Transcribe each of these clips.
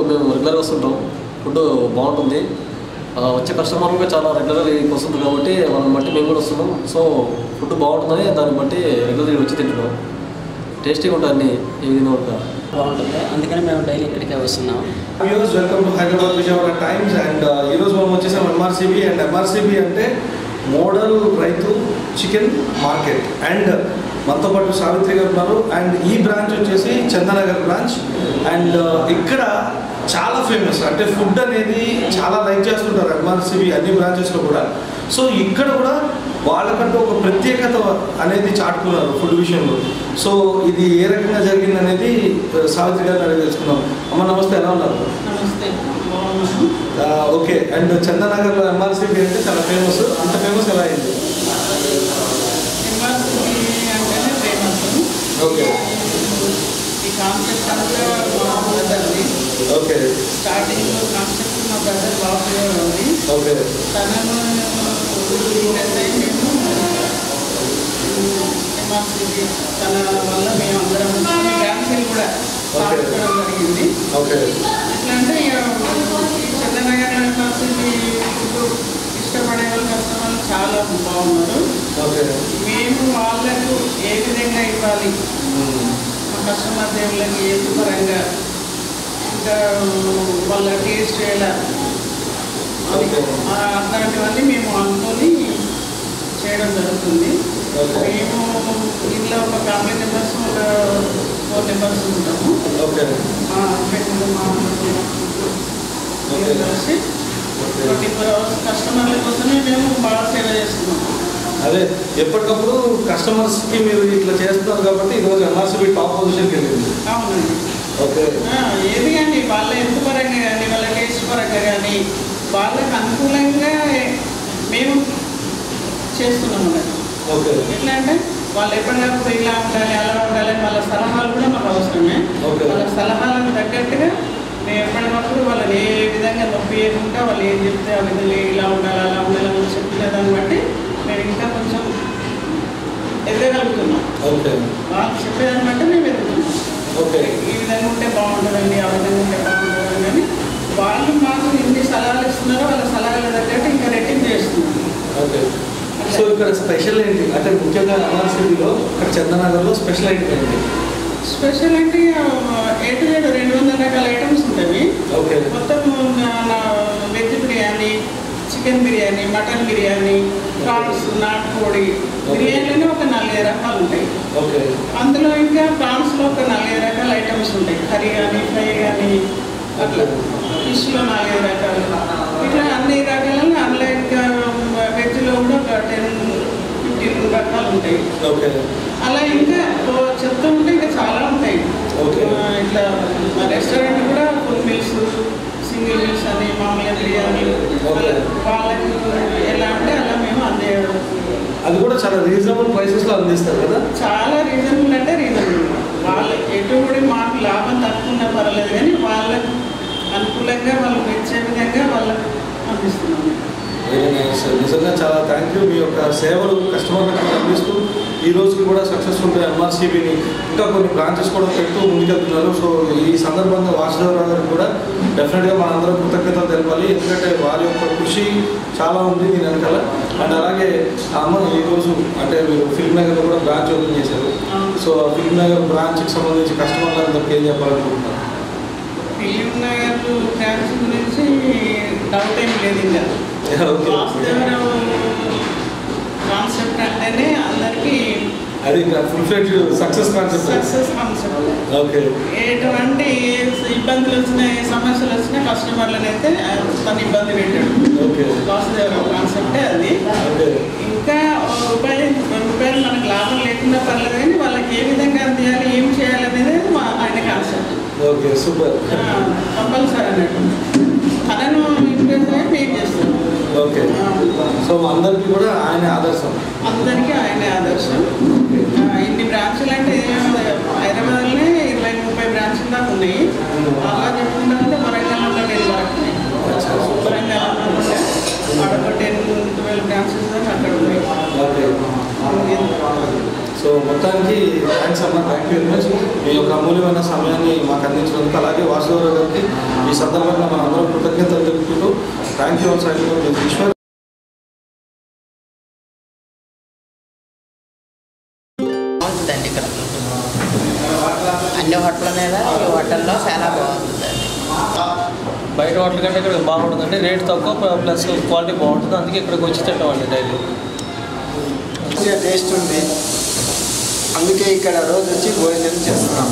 మేము రెగ్యులర్గా వస్తుంటాం ఫుడ్ బాగుంటుంది ఆ, వచ్చే కస్టమర్ కూడా చాలా రెగ్యులర్గా ఇక్కడికి వస్తుంది కాబట్టి వాళ్ళని బట్టి మేము కూడా వస్తున్నాం సో ఫుడ్ బాగుంటుందని దాన్ని బట్టి రెగ్యులర్గా వచ్చి తింటున్నాం టేస్టీగా ఉంటుంది అన్ని ఈ విధంగా కూడా బాగుంటుంది అందుకని మేము డైలీ ఇక్కడికే వస్తున్నాం views welcome to Hyderabad Vijayawada times and ఈరోజు మనం వచ్చేసాం ఎంఆర్సీబీ అండ్ ఎంఆర్సీబీ అంటే మోడల్ రైతు చికెన్ మార్కెట్ అండ్ మనతో పాటు సావిత్రి గారు ఉన్నారు అండ్ ఈ బ్రాంచ్ వచ్చేసి చందనగర్ బ్రాంచ్ అండ్ ఇక్కడ చాలా ఫేమస్ అంటే ఫుడ్ అనేది చాలా లైక్ చేస్తుంటారు ఎంఆర్సీబీ అన్ని బ్రాంచెస్లో కూడా సో ఇక్కడ కూడా వాళ్ళకంటూ ఒక ప్రత్యేకత అనేది చాటుకున్నారు ఫుడ్ విషయంలో సో ఇది ఏ రకంగా జరిగింది అనేది ఆ, సావిత్రి గారిని అడిగి తెలుసుకుందాం అమ్మ నమస్తే ఎలా ఉన్నారు నమస్తే బాగున్నాను ఆ, ఓకే అండ్ చందనగర్లో ఎంఆర్సీబీ అంటే చాలా ఫేమస్ అంత ఫేమస్ ఎలా అయింది ఎంఆర్సీ అంటేనే ఫేమస్ ఓకే ఈ కాన్సెప్ట్ అంతా మా బ్రదర్ది ఓకే స్టార్టింగ్లో కాన్సెప్ట్ మా బ్రదర్ బాగా ఉంది ఓకే తనను మేము ఎంఆర్సీబీ తన వల్ల మేము అందరం డాన్సింగ్ కూడా పాల్గొనడం జరిగింది ఓకే ఎట్లా అంటే ఇక ఈ చంద్రనగర్ ఎంఆర్సీబీ ఫుడ్ ఇష్టపడే వాళ్ళు కస్టమర్లు చాలా బాగున్నారు ఓకే మేము వాళ్ళకు ఏ విధంగా ఇవ్వాలి మా కస్టమర్ దేవుళ్ళకి ఏ పరంగా ఇంకా వాళ్ళ టేస్ట్ ఎలా అవి Okay. ఆ అట్లాంటివన్నీ మేము అనుకొని చేయడం జరుగుతుంది Okay. మేము ఇంట్లో ఒక ఫ్యామిలీ మెంబర్స్ ఒక ఫోర్ మెంబర్స్ ఉంటాము ఓకే మా హస్బెండ్ మా Okay. కలిసి ట్వంటీ ఫోర్ అవర్స్ కస్టమర్ల కోసమే మేము బాగా సేవ చేస్తున్నాం అదే ఎప్పటికప్పుడు కస్టమర్స్కి మీరు ఇట్లా చేస్తున్నారు కాబట్టి ఈరోజు ఎంఆర్సీబీ టాప్ పొజిషన్కి వెళ్ళింది అవునండి ఓకే ఆ, ఏది కానీ వాళ్ళ ఎంత పరంగా కానీ వాళ్ళ టేస్ట్ పరంగా కానీ వాళ్ళకి అనుకూలంగా మేము చేస్తున్నాం అన్నట్టు ఓకే ఎట్లా అంటే వాళ్ళు ఎప్పటికప్పుడు ఇలా ఉండాలి అలా ఉండాలి అని వాళ్ళ సలహాలు కూడా మాకు అవసరమే Okay. వాళ్ళ సలహాలకు తగ్గట్టుగా మేము ఎప్పటికప్పుడు వాళ్ళని ఏ విధంగా నొప్పి చేయకుండా వాళ్ళు ఏం చెప్తే ఆ విధంగా ఇలా ఉండాలి అలా ఉండాలి అని చెప్పిన దాన్ని బట్టి మేము ఇంకా కొంచెం ఎదగలుగుతున్నాం ఓకే వాళ్ళు చెప్పేదాన్ని బట్టి మేము ఎదుగుతున్నాం ఓకే ఈ విధంగా ఉంటే బాగుంటుందండి ఆ విధంగా ఉంటే బాగుంటుందని కానీ వాళ్ళు మాకు ఎన్ని సలహాలు ఇస్తున్నారో వాళ్ళ సలహాలు తగ్గట్టు ఇంకా రెట్టింపు చేస్తున్నారు ఓకే సో ఇక్కడ స్పెషల్ ఏంటి అంటే ముఖ్యంగా ఎంఆర్సీబీలో ఇక్కడ చందనగర్లో స్పెషల్ ఏంటి ఏంటి స్పెషల్ అంటే ఏ టు జెడ్ రెండు వందల రకాల ఐటమ్స్ ఉంటాయి ఓకే మొత్తం veg biryani chicken biryani mutton biryani prawns నాటుకోడి బిర్యానీలోనే ఒక నాలుగైదు రకాలు ఉంటాయి ఓకే అందులో ఇంకా ప్రాన్స్లో ఒక నాలుగైదు రకాల ఐటమ్స్ ఉంటాయి కర్రీ కానీ ఫ్రై కానీ అట్లా ఫిష్లో నాలుగైదు రకాలు ఇట్లా అన్ని రకాలను అందులో ఇంకా వెజ్లో కూడా ఒక టెన్ ఫిఫ్టీన్ రకాలు ఉంటాయి ఓకే అలా ఇంకా ఓ చెప్తూ ఉంటే ఇంకా చాలా ఉంటాయి Okay. ఆ, ఇట్లా మా రెస్టారెంట్ కూడా ఫుల్ మీల్స్ సింగిల్ మీల్స్ అని మామూలుగా బిర్యానీ Okay. వాళ్ళకి ఎలా అంటే అలా మేము అందేయడం అది కూడా చాలా రీజనబుల్ ప్రైసెస్లో అందిస్తారు కదా చాలా రీజనబుల్ అంటే రీజనబుల్ వాళ్ళ ఎటువంటి మాకు లాభం తక్కువ ఉన్నా పర్వాలేదు కానీ వాళ్ళకు అనుకూలంగా వాళ్ళు మెచ్చే విధంగా వాళ్ళకు అందిస్తున్నాము వెరీ నైస్ నిజంగా చాలా థ్యాంక్ యూ మీ యొక్క సేవలు కస్టమర్లకు అందిస్తూ ఈ రోజుకి కూడా సక్సెస్ఫుల్గా ఎంఆర్సీబీని ఇంకా కొన్ని బ్రాంచెస్ కూడా పెడుతూ ముందుకెళ్తున్నారు సో ఈ సందర్భంగా వాసుదేవరావు గారికి కూడా డెఫినెట్గా మనందరం కృతజ్ఞతలు తెలపాలి ఎందుకంటే వారి యొక్క కృషి చాలా ఉంది దీని వెనకాల అండ్ అలాగే ఆ అమ్మ ఈరోజు అంటే మీరు ఫిల్మ్ నగర్లో కూడా బ్రాంచ్ ఓపెన్ చేశారు సో ఆ ఫిల్మ్ నగర్ బ్రాంచ్కి సంబంధించి కస్టమర్లందరికీ ఏం చెప్పాలనుకుంటున్నారు ఫిలిం నగర్ బ్రాంచ్ గురించి డౌట్ ఏం లేదు ఇంకా ఓకే వాసుదేవరావు కాన్సెప్ట్ అంటేనే అందరికీ అది ఇంకా full fledged success concept success concept okay ఎటువంటి ఇబ్బందులు వచ్చినా ఏ సమస్యలు వచ్చినా కస్టమర్లను అయితే తన ఇబ్బంది పెట్టాడు ఓకే వాసుదేవరావు కాన్సెప్టే అది ఓకే ఇంకా ఓ రూపాయి రెండు రూపాయలు మనకు లాభం లేకుండా పర్లేదు కానీ వాళ్ళకి ఏ విధంగా అందియాలి ఏం చేయాలి అనేది మా ఆయన కాన్సెప్ట్ ఓకే సూపర్ కంపల్సరీ అన్నట్టు తనను ఇంప్రెస్ అయ్యి మేము చేస్తాం ఓకే సో అందరికీ కూడా ఆయన ఆదర్శం అందరికీ ఆయన ఆదర్శం ఆ, ఇన్ని బ్రాంచులు అంటే హైదరాబాద్లోనే ఇరవై ముప్పై బ్రాంచులు దాకా ఉన్నాయి అలా చెప్పుకుంటా అంటే వరంగల్లో టెన్ వరకు ఉన్నాయి అచ్చా, సూపర్. వరంగల్ ఉంటే అక్కడ టెన్ ట్వెల్వ్ బ్రాంచెస్ దాకా అక్కడ ఉన్నాయి ఓకే సో మొత్తానికి థ్యాంక్స్ అన్న థ్యాంక్ యూ వెరీ మచ్ మీ యొక్క అమూల్యమైన సమయాన్ని మాకు అందించినందుకు అలాగే వాసుదేవరావు గారికి ఈ సందర్భంగా మన అందరం కృతజ్ఞతలు తెలుపుకుంటూ థ్యాంక్ యూ సార్ ఈశ్వర్ బాగుంటుందండి ఇక్కడ అన్ని హోటల్ మీద ఈ హోటల్లో చాలా బాగుంటుందండి బయట హోటల్ కంటే ఇక్కడ బాగుంటుందండి రేట్ తక్కువ ప్లస్ క్వాలిటీ బాగుంటుంది అందుకే ఇక్కడికి వచ్చి తింటామండి డైలీ మంచిగా టేస్ట్ ఉంది అందుకే ఇక్కడ రోజు వచ్చి భోజనం చేస్తున్నాం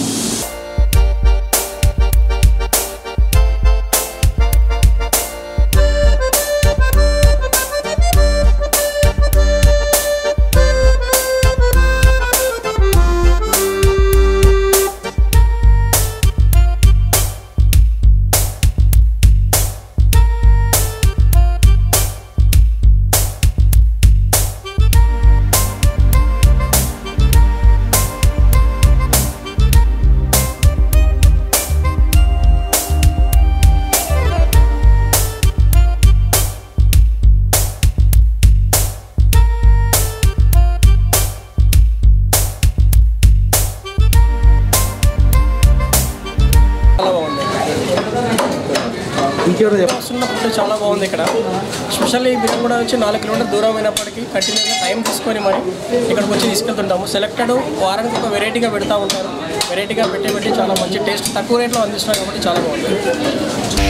చాలా బాగుంది ఇంకెవరు వస్తున్న ఫుడ్ చాలా బాగుంది ఇక్కడ స్పెషల్లీ బిర్యానీ కూడా వచ్చి నాలుగు కిలోమీటర్ దూరం అయినప్పటికీ కంటిన్యూగా టైం తీసుకొని మరి ఇక్కడికి వచ్చి తీసుకెళ్తుంటాము సెలెక్టెడ్ వారానికి ఒక వెరైటీగా పెడతా ఉంటారు వెరైటీగా పెట్టి పెట్టి చాలా మంచి టేస్ట్ తక్కువ రేట్లో అందిస్తున్నారు కాబట్టి చాలా బాగుంది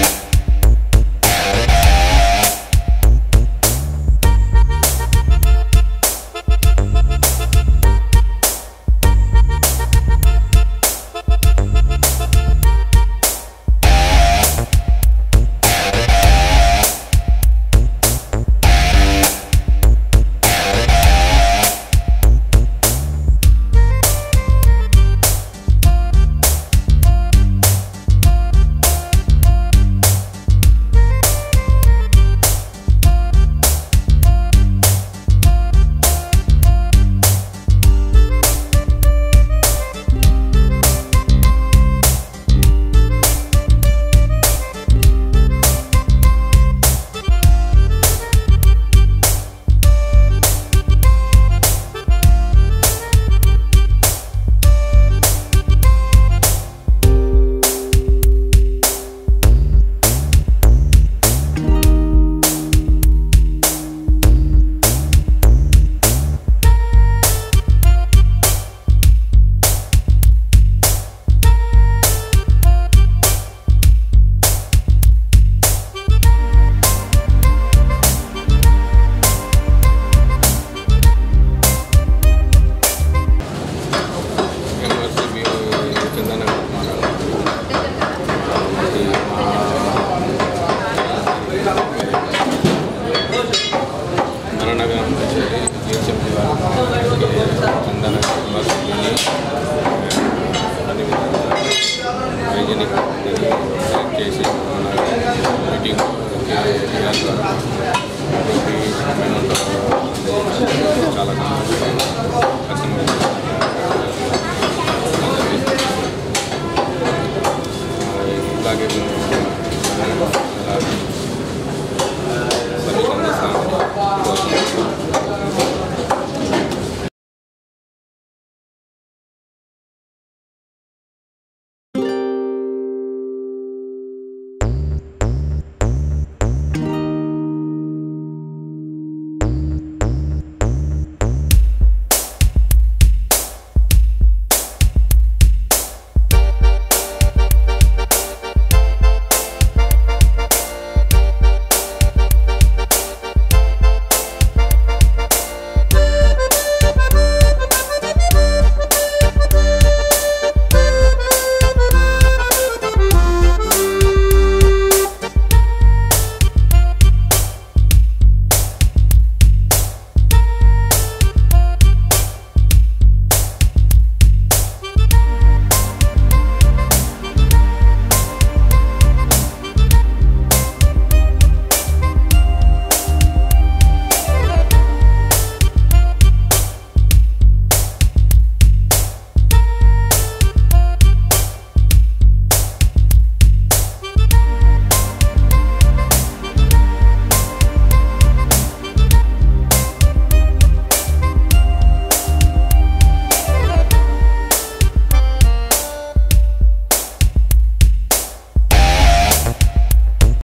ఎంఆర్సీబీ చందనగర్ మరణగరం వచ్చేది జిహెచ్ఎం చందనగర్ ఎంఆర్సీబీని అదేవిధంగా హైజీనిక్ సెలెక్ట్ చేసి మన మీటింగ్ చాలా కస్టమర్